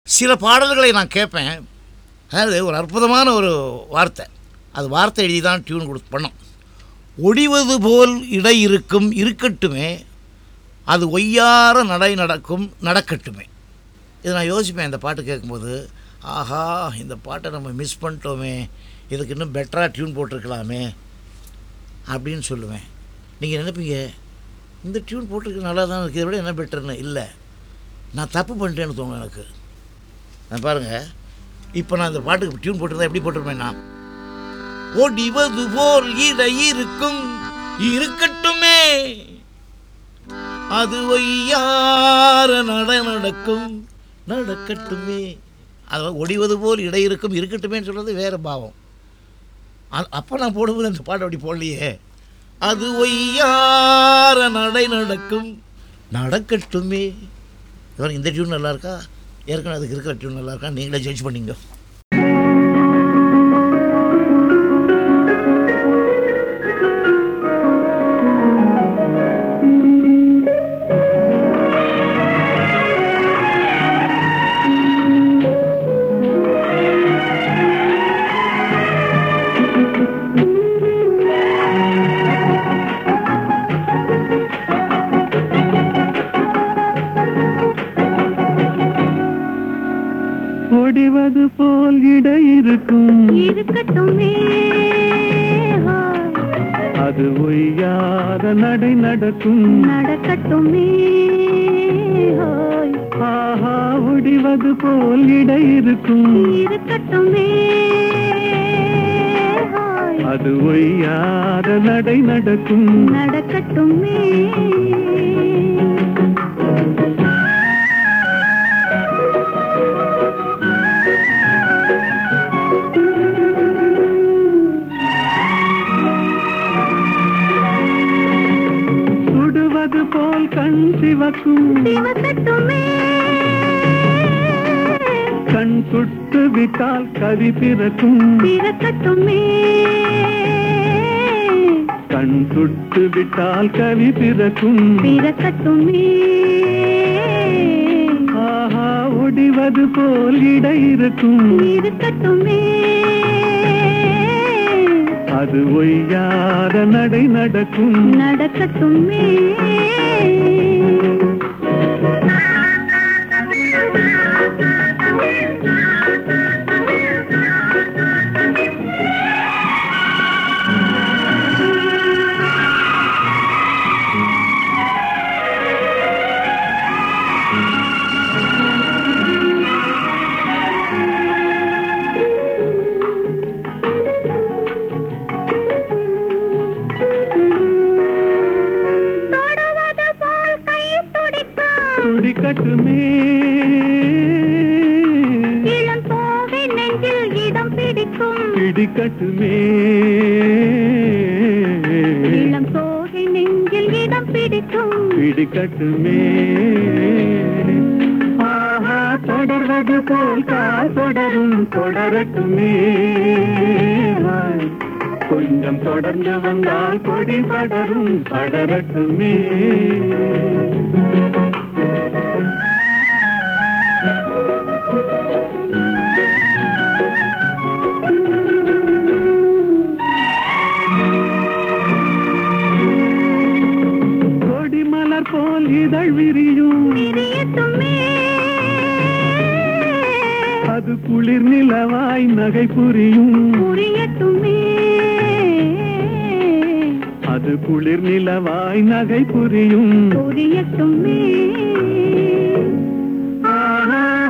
சில பாடல்களை நான் கேட்பேன் அதாவது ஒரு அற்புதமான ஒரு வார்த்தை அது வார்த்தை எழுதி தான் டியூன் கொடுத்து பண்ணோம் ஒடிவது போல் இடை இருக்கும் இருக்கட்டுமே அது ஒய்யார நடை நடக்கும் நடக்கட்டுமே இதை நான் யோசிப்பேன் இந்த பாட்டு கேட்கும்போது ஆஹா இந்த பாட்டை நம்ம மிஸ் பண்ணிட்டோமே இதுக்கு இன்னும் பெட்டராக டியூன் போட்டிருக்கலாமே அப்படின்னு சொல்லுவேன் நீங்கள் நினைப்பீங்க இந்த டியூன் போட்டிருக்கு நல்லா தான் இருக்குது இதை விட என்ன பெட்டர்னு இல்லை நான் தப்பு பண்ணிட்டேன்னு தோணும் எனக்கு நான் பாருங்கள் இப்போ நான் இந்த பாட்டுக்கு டியூன் போட்டிருந்தா எப்படி போட்டிருப்பேன் நான் ஒடிவது போல் இடை இருக்கும் இருக்கட்டுமே அது ஒய்யார நட நடக்கும் நடக்கட்டுமே அது ஒடிவது போல் இடை இருக்கும் இருக்கட்டுமேன்னு சொல்கிறது வேறு பாவம் அ- அப்போ நான் போடும்போது அந்த பாட்டு அப்படி போடலையே அது ஒய்யார நடை நடக்கும் நடக்கட்டுமே இவன் இந்த டியூன் நல்லா இருக்கா ஏற்கனவே அதுக்கு இருக்கிற டியூன் நல்லா இருக்கா நீங்களே ஜட்ஜ் பண்ணிங்க ஒடிவது போல் இடை இருக்கும் இருக்கட்டுமே அது ஒய்யாத நடை நடக்கும் நடக்கட்டுமே ஆஹா ஒடிவது போல் இடை இருக்கும் இருக்கட்டுமே அது ஒய்யாத நடை நடக்கும் நடக்கட்டுமே சுடுவது போல் கண் சிவக்கும் சிவக்கட்டுமே கண் சுட்டு விட்டால் கவி பிறக்கும் பிறக்கட்டுமே கண் சுட்டு விட்டால் கவி பிறக்கும் பிறக்கட்டுமே ஆஹா ஒடிவது போல் இடை இருக்கும் இருக்கட்டுமே அது ஒய்யாத நடை நடக்கும் நடக்கட்டுமே தொடுவது போல் கை துடிக்கும் துடிக்கட்டுமே இளம் தோகை நெஞ்சில் இடம் பிடிக்கும் பிடிக்கட்டுமே இளம் தோகை நெஞ்சில் இடம் பிடிக்கும் பிடிக்கட்டுமே ஆஹா தொடர்வது போல் கால் தொடரும் தொடரட்டுமே கொஞ்சம் தொடர்ந்து வந்தால் கொடி படரும் படரட்டுமே கொடி மலர் போல் இதழ் விரியும் பிரியட்டுமே அது குளிர் நிலவாய் நகை புரியும் புரியட்டுமே அது குளிர் நிலவாய் நகை புரியும் புரியட்டுமே ஆஹா